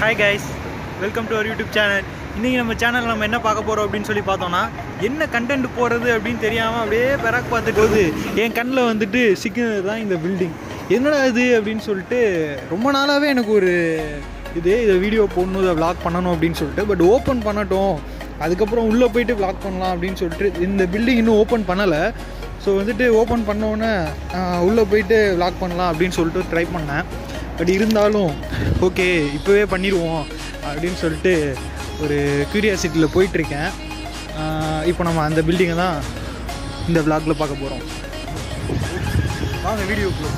hi guys welcome to our YouTube channel இன்றைக்கி நம்ம channel நம்ம என்ன பார்க்க போகிறோம் அப்படின்னு சொல்லி பார்த்தோம்னா என்ன கண்டென்ட் போகிறது அப்படின்னு தெரியாமல் அப்படியே பெராக் பார்த்துட்டு போகுது என் கண்ணில் வந்துட்டு சிக்கினது தான் இந்த பில்டிங் என்னடா இது அப்படின்னு சொல்லிட்டு ரொம்ப நாளாகவே எனக்கு ஒரு இது இதை வீடியோ போடணும் இதை vlog பண்ணணும் அப்படின்னு சொல்லிட்டு பட் ஓப்பன் பண்ணட்டும் அதுக்கப்புறம் உள்ளே போயிட்டு vlog பண்ணலாம் அப்படின்னு சொல்லிட்டு இந்த பில்டிங் இன்னும் ஓப்பன் பண்ணலை ஸோ வந்துட்டு ஓப்பன் பண்ணோன்னே உள்ளே போயிட்டு vlog பண்ணலாம் அப்படின்னு சொல்லிட்டு ட்ரை பண்ணேன் பட் இருந்தாலும் ஓகே இப்போவே பண்ணிடுவோம் அப்படின்னு சொல்லிட்டு ஒரு க்யூரியாசிட்டியில் போயிட்டுருக்கேன் இப்போ நம்ம அந்த பில்டிங்கை தான் இந்த vlogல பார்க்க போகிறோம் வாங்க வீடியோக்குள்ள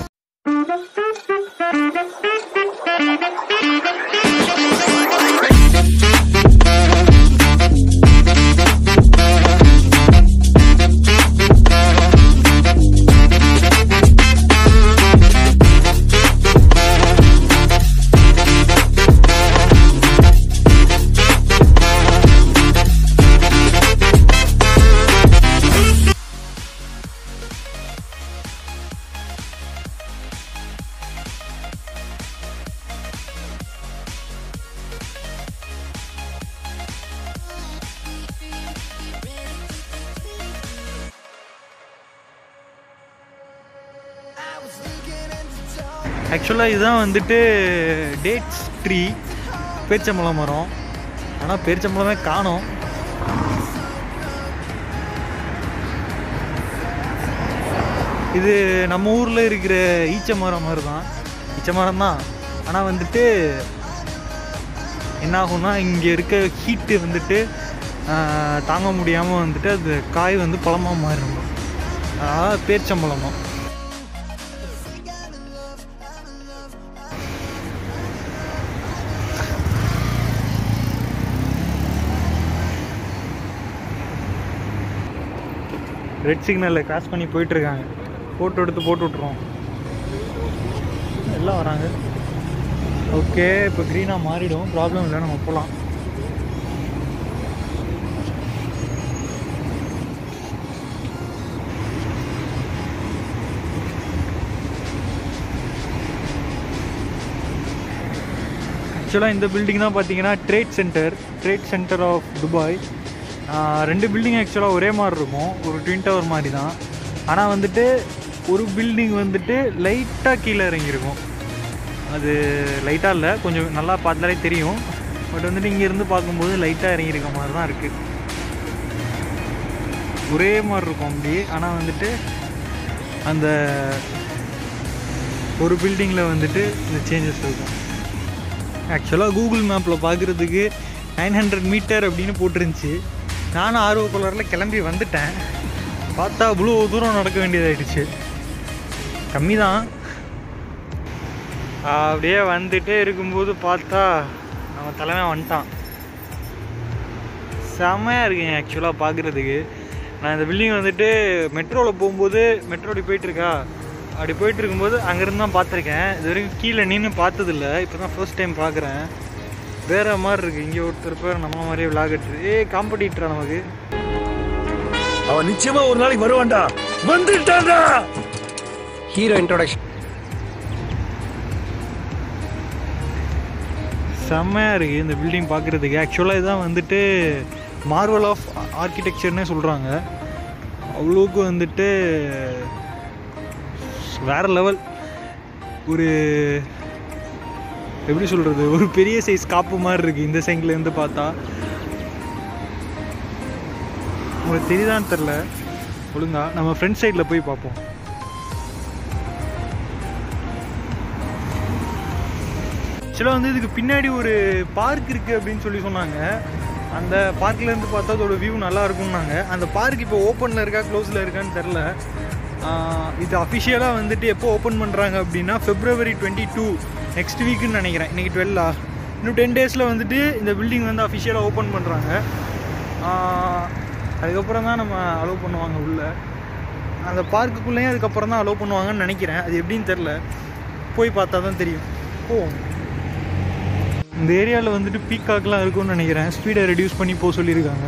ஆக்சுவலாக இதுதான் வந்துட்டு டேட்ஸ் ட்ரீ பேரிச்சம்பழம் மரம் ஆனால் பேரிச்சம்பழமே காணோம் இது நம்ம ஊரில் இருக்கிற ஈச்ச மரம் மாதிரி தான் ஈச்ச மரம் தான் ஆனால் வந்துட்டு என்ன ஆகும்னா இங்கே இருக்க ஹீட்டு வந்துட்டு ஆஹ், தாங்க முடியாமல் வந்துட்டு அது காய் வந்து பழமாக மாறிடும் அதாவது பேரிச்சம்பழமா ரெட் சிக்னலில் கிராஸ் பண்ணி போயிட்டுருக்காங்க ஃபோட்டோ எடுத்து போட்டு விட்ருவோம் எல்லாம் வராங்க ஓகே இப்போ க்ரீனாக மாறிடும் ப்ராப்ளம் இல்லை நம்ம போகலாம் ஆக்சுவலாக இந்த பில்டிங் தான் பார்த்தீங்கன்னா trade centre trade centre of Dubai ஆஹ் ரெண்டு பில்டிங் ஆக்சுவலாக ஒரே மாதிரி இருக்கும் ஒரு ட்வின் டவர் மாதிரி தான் ஆனால் வந்துட்டு ஒரு பில்டிங் வந்துட்டு லைட்டாக கீழே இறங்கியிருக்கும் அது லைட்டாக இல்லை கொஞ்சம் நல்லா பார்த்தாலே தெரியும் பட் வந்துட்டு இங்கேருந்து பார்க்கும்போது லைட்டாக இறங்கியிருக்க மாதிரி தான் இருக்குது ஒரே மாதிரி இருக்கும் அப்படியே ஆனால் வந்துட்டு அந்த ஒரு பில்டிங்கில் வந்துட்டு இந்த சேஞ்சஸ் இருக்கும் ஆக்சுவலாக கூகுள் மேப்பில் பார்க்குறதுக்கு நைன் ஹண்ட்ரட் மீட்டர் அப்படின்னு போட்டிருந்துச்சு நானும் ஆர்வ கலரில் கிளம்பி வந்துட்டேன் பார்த்தா அவ்வளோ தூரம் நடக்க வேண்டியதாயிடுச்சு கம்மி தான் அப்படியே வந்துட்டே இருக்கும்போது பார்த்தா நம்ம தலைமை வந்துட்டான் செம்மையாக இருக்குங்க ஆக்சுவலாக பார்க்குறதுக்கு நான் இந்த பில்டிங் வந்துட்டு மெட்ரோவில் போகும்போது மெட்ரோ அப்படி போயிட்டுருக்கா அப்படி போயிட்டு இருக்கும்போது அங்கேருந்து தான் பார்த்துருக்கேன் இது வரைக்கும் கீழே நின்று பார்த்ததில்ல இப்போ தான் ஃபர்ஸ்ட் டைம் பார்க்குறேன் வேற மாதிரி இருக்குது இங்கே ஒருத்தர் பேர் நம்ம மாதிரியே விளாகட்டு ஏ காம்படிட்டரா நமக்கு அவன் நிச்சயமா ஒரு நாளைக்கு வருவான்டா வந்துட்டான்டா ஹீரோ இன்ட்ரோடக்ஷன் செம்மையாக இருக்குது இந்த பில்டிங் பார்க்குறதுக்கு ஆக்சுவலாக இதுதான் வந்துட்டு மார்வல் ஆஃப் ஆர்கிடெக்சர்னே சொல்கிறாங்க அவ்வளோக்கு வந்துட்டு வேற லெவல் ஒரு எப்படி சொல்கிறது ஒரு பெரிய சைஸ் காப்பு மாதிரி இருக்குது இந்த சைட்லேருந்து பார்த்தா உங்களுக்கு தெரியுதான்னு தெரில ஒழுங்கா நம்ம ஃப்ரண்ட் சைடில் போய் பார்ப்போம் ஆக்சுவலாக வந்து இதுக்கு பின்னாடி ஒரு பார்க் இருக்குது அப்படின்னு சொல்லி சொன்னாங்க அந்த பார்க்லேருந்து பார்த்தா அதோட வியூ நல்லா இருக்கும்னாங்க அந்த பார்க் இப்போ ஓப்பனில் இருக்கா க்ளோஸில் இருக்கான்னு தெரில இது அஃபிஷியலாக வந்துட்டு எப்போ ஓப்பன் பண்ணுறாங்க அப்படின்னா ஃபெப்ரவரி டுவெண்ட்டி டூ நெக்ஸ்ட் வீக்குன்னு நினைக்கிறேன் இன்றைக்கி டுவெல்லா இன்னும் டென் டேஸில் வந்துட்டு இந்த பில்டிங் வந்து அஃபிஷியலாக ஓப்பன் பண்ணுறாங்க அதுக்கப்புறம் தான் நம்ம அலோவ் பண்ணுவாங்க உள்ளே அந்த பார்க்குக்குள்ளேயும் அதுக்கப்புறம் தான் அலோவ் பண்ணுவாங்கன்னு நினைக்கிறேன் அது எப்படின்னு தெரில போய் பார்த்தா தான் தெரியும் போவோம் இந்த ஏரியாவில் வந்துட்டு பீக்காக்லாம் இருக்கும்னு நினைக்கிறேன் ஸ்பீடை ரெடியூஸ் பண்ணி போக சொல்லியிருக்காங்க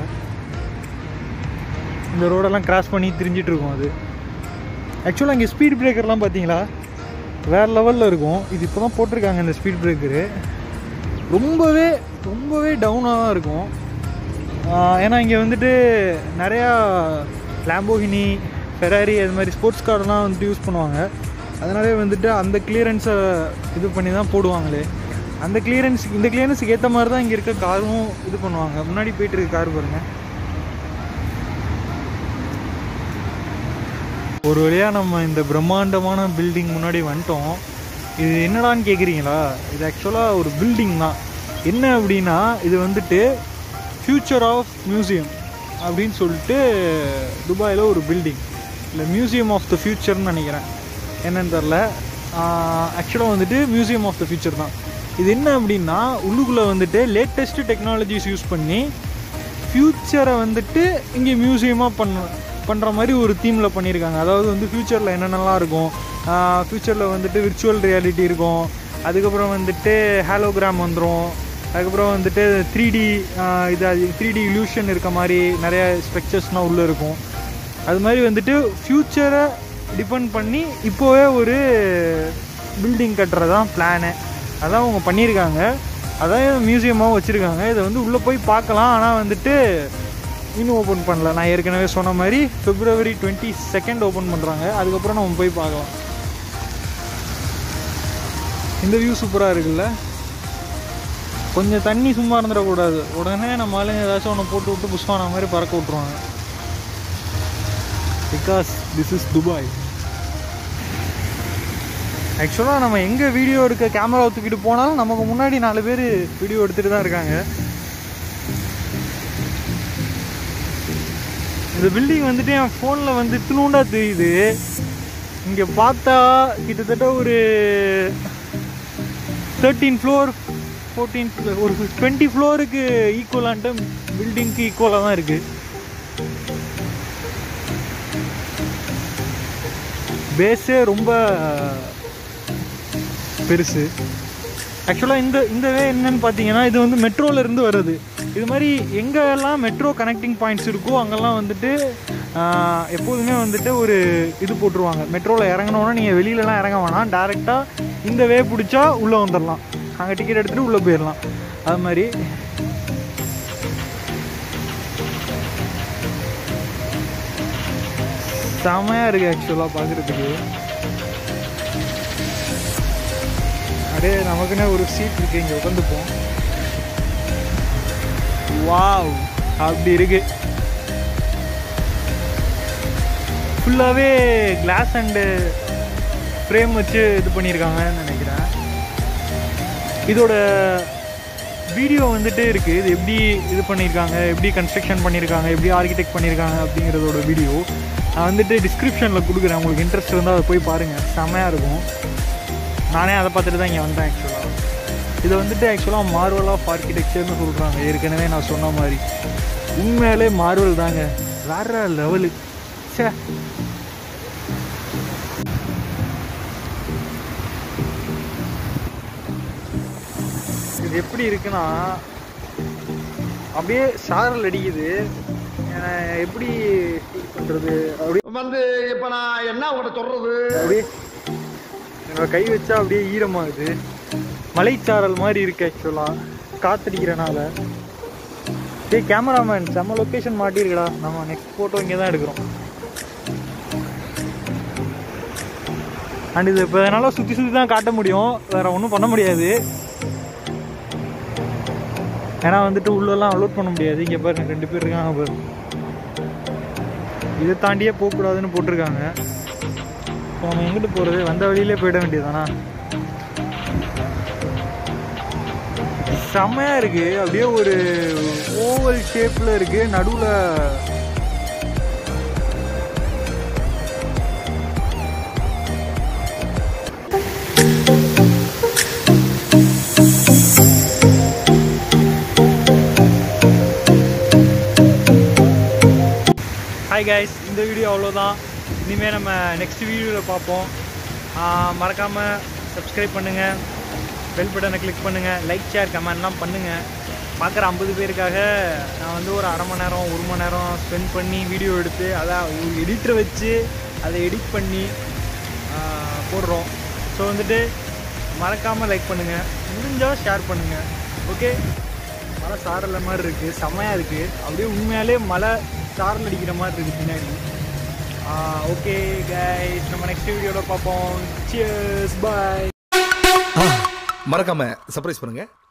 இந்த ரோடெல்லாம் கிராஸ் பண்ணி திரிஞ்சிட்டு இருக்கும் அது ஆக்சுவலாக இங்கே ஸ்பீட் பிரேக்கர்லாம் பார்த்தீங்களா வேறு லெவலில் இருக்கும் இது இப்போ தான் போட்டிருக்காங்க இந்த ஸ்பீட் பிரேக்கரு ரொம்பவே ரொம்பவே டவுனாக தான் இருக்கும் ஆஹ் ஏன்னா இங்கே வந்துட்டு நிறையா லேம்போகினி ஃபெராரி அது மாதிரி ஸ்போர்ட்ஸ் கார்லாம் வந்துட்டு யூஸ் பண்ணுவாங்க அதனாலே வந்துட்டு அந்த கிளியரன்ஸை இது பண்ணி தான் போடுவாங்களே அந்த கிளியரன்ஸ் இந்த கிளியரன்ஸுக்கு ஏற்ற மாதிரி தான் இங்கே இருக்க காரும் இது பண்ணுவாங்க முன்னாடி போயிட்டு இருக்க கார் பாருங்க ஒரு வழியாக நம்ம இந்த பிரம்மாண்டமான பில்டிங் முன்னாடி வந்துட்டோம் இது என்னடான்னு கேட்குறீங்களா இது ஆக்சுவலாக ஒரு பில்டிங் தான் என்ன அப்படின்னா இது வந்துட்டு ஃப்யூச்சர் ஆஃப் மியூசியம் அப்படின்னு சொல்லிட்டு துபாயில் ஒரு பில்டிங் இல்லை மியூசியம் ஆஃப் த ஃப்யூச்சர்னு நினைக்கிறேன் என்னன்னு தெரில ஆக்சுவலாக வந்துட்டு மியூசியம் ஆஃப் த ஃப்யூச்சர் தான் இது என்ன அப்படின்னா உள்ளுக்குள்ளே வந்துட்டு லேட்டஸ்ட் டெக்னாலஜிஸ் யூஸ் பண்ணி ஃப்யூச்சரை வந்துட்டு இங்கே மியூசியமாக பண்ண பண்ணுற மாதிரி ஒரு தீமில் பண்ணியிருக்காங்க அதாவது வந்து ஃப்யூச்சரில் என்னென்னலாம் இருக்கும் ஃப்யூச்சரில் வந்துட்டு விர்ச்சுவல் ரியாலிட்டி இருக்கும் அதுக்கப்புறம் வந்துட்டு ஹாலோகிராம் வந்துடும் அதுக்கப்புறம் வந்துட்டு த்ரீ டி இது த்ரீ டி இல்யூஷன் இருக்க மாதிரி நிறைய ஸ்ட்ரக்சர்ஸ்லாம் உள்ளே இருக்கும் அது மாதிரி வந்துட்டு ஃப்யூச்சரை டிபெண்ட் பண்ணி இப்போவே ஒரு பில்டிங் கட்டுறது தான் பிளானு அதான் அவங்க பண்ணியிருக்காங்க அதான் மியூசியமாகவும் வச்சுருக்காங்க இதை வந்து உள்ளே போய் பார்க்கலாம் ஆனால் வந்துட்டு இன்னும் ஓப்பன் பண்ணல நான் ஏற்கனவே சொன்ன மாதிரி பிப்ரவரி டுவெண்ட்டி செகண்ட் ஓப்பன் பண்ணுறாங்க அதுக்கப்புறம் நம்ம போய் பார்க்கலாம் இந்த வியூ சூப்பராக இருக்குல்ல கொஞ்சம் தண்ணி சும்மா இருந்துடக்கூடாது உடனே நம்ம ஆளுங்க ஏதாச்சும் ஒன்று போட்டு விட்டு புஷ்வான மாதிரி பறக்க விட்ருவாங்க பிகாஸ் திஸ் இஸ் துபாய் ஆக்சுவலாக நம்ம எங்கே வீடியோ எடுக்க கேமரா தூக்கிட்டு போனாலும் நமக்கு முன்னாடி நாலு பேர் வீடியோ எடுத்துகிட்டு தான் இருக்காங்க இந்த பில்டிங் வந்துட்டு என் ஃபோனில் வந்து இத்தினூண்டா தெரியுது இங்கே பார்த்தா கிட்டத்தட்ட ஒரு தேர்ட்டீன் ஃப்ளோர் ஃபோர்டீன் ஒரு டுவெண்ட்டி ஃப்ளோருக்கு ஈக்குவலான்ட்டு பில்டிங்க்கு ஈக்குவலாக தான் இருக்குது பேஸே ரொம்ப பெருசு ஆக்சுவலாக இந்த இந்த வே என்னன்னு பார்த்தீங்கன்னா இது வந்து மெட்ரோல இருந்து வருது இது மாதிரி எங்கெல்லாம் மெட்ரோ கனெக்டிங் பாயிண்ட்ஸ் இருக்கோ அங்கெல்லாம் வந்துட்டு ஆஹ், எப்போதுமே வந்துட்டு ஒரு இது போட்டுருவாங்க மெட்ரோவில் இறங்கினோன்னா நீங்கள் வெளியிலலாம் இறங்க வேணாம் டேரெக்டாக இந்த வே பிடிச்சா உள்ளே வந்துடலாம் அங்கே டிக்கெட் எடுத்துகிட்டு உள்ளே போயிடலாம் அது மாதிரி செமையாக இருக்குது ஆக்சுவலாக பார்க்குறதுக்கு அப்படியே நமக்குன்னே ஒரு சீட் இருக்கு இங்கே உட்காந்துப்போம் வாவ் அப்படி இருக்கு ஃபுல்லாகவே கிளாஸ் அண்டு ஃப்ரேம் வச்சு இது பண்ணியிருக்காங்கன்னு நினைக்கிறேன் இதோட வீடியோ வந்துட்டு இருக்குது இது எப்படி இது பண்ணியிருக்காங்க எப்படி கன்ஸ்ட்ரக்ஷன் பண்ணியிருக்காங்க எப்படி ஆர்கிடெக்ட் பண்ணியிருக்காங்க அப்படிங்கிறதோட வீடியோ நான் வந்துட்டு டிஸ்கிரிப்ஷனில் கொடுக்குறேன் உங்களுக்கு இன்ட்ரெஸ்ட் இருந்தால் அதை போய் பாருங்கள் செமையாக இருக்கும் நானே அதை பார்த்துட்டு தான் இங்கே வந்தேன் ஆக்சுவலாக இது வந்துட்டு ஆக்சுவலாக மார்வல் ஆஃப் ஆர்கிடெக்சர்னு சொல்கிறாங்க ஏற்கனவே நான் சொன்ன மாதிரி உண்மையாலே மார்வல் தாங்க வேற லெவலு சே இது எப்படி இருக்குன்னா அப்படியே சாரல் அடிக்குது அஹ் எப்படி ஃபீல் பண்ணுறது அப்படியே வந்து இப்ப நான் என்ன உங்கள்கிட்ட சொல்றது அப்படியே என்னோட கை வச்சா அப்படியே ஈரமாகுது மலைச்சாரல் மாதிரி இருக்கு ஆக்சுவலாக காத்தடிக்கிறனால டேய் கேமராமேன் செம்ம லொக்கேஷன் மாட்டிருக்கடா நம்ம நெக்ஸ்ட் ஃபோட்டோ இங்கே தான் எடுக்கிறோம் அண்ட் இது இப்போ என்னால் சுற்றி சுற்றி தான் காட்ட முடியும் வேற ஒன்றும் பண்ண முடியாது ஏன்னா வந்துட்டு உள்ளெல்லாம் அலோட் பண்ண முடியாது இங்கே பாருங்க ரெண்டு பேர் இருக்காங்க பாருங்க இதை தாண்டியே போகக்கூடாதுன்னு போட்டிருக்காங்க இப்போ நம்ம எங்கிட்டு போகிறது வந்த வழியிலே போயிட வேண்டியதானா செம்மையா இருக்கு அப்படியே ஒரு ஓவல் ஷேப்ல இருக்கு நடுவுல ஹாய் கைஸ் இந்த வீடியோ அவ்வளோதான் இனிமேல் நம்ம நெக்ஸ்ட் வீடியோவில் பார்ப்போம் மறக்காமல் சப்ஸ்கிரைப் பண்ணுங்கள் பெல் பட்டனை கிளிக் பண்ணுங்கள் லைக் ஷேர் கமெண்ட்லாம் பண்ணுங்கள் பார்க்குற ஐம்பது பேருக்காக நான் வந்து ஒரு அரை மணி நேரம் ஒரு மணி நேரம் ஸ்பெண்ட் பண்ணி வீடியோ எடுத்து அதான் ஒரு எடிட்டரை வச்சு அதை எடிட் பண்ணி ஆஹ், போடுறோம் ஸோ வந்துட்டு மறக்காமல் லைக் பண்ணுங்கள் முடிஞ்சால் ஷேர் பண்ணுங்கள் ஓகே மழை சாரல மாதிரி இருக்குது செம்மையாக இருக்குது அப்படியே உண்மையாலே மழை சாரல் அடிக்கிற மாதிரி இருக்குது பின்னாடி ஓகே கைஸ் நம்ம நெக்ஸ்ட் வீடியோவில் பார்ப்போம் சியர்ஸ் பாய் மறக்காம சர்ப்ரைஸ் பண்ணுங்க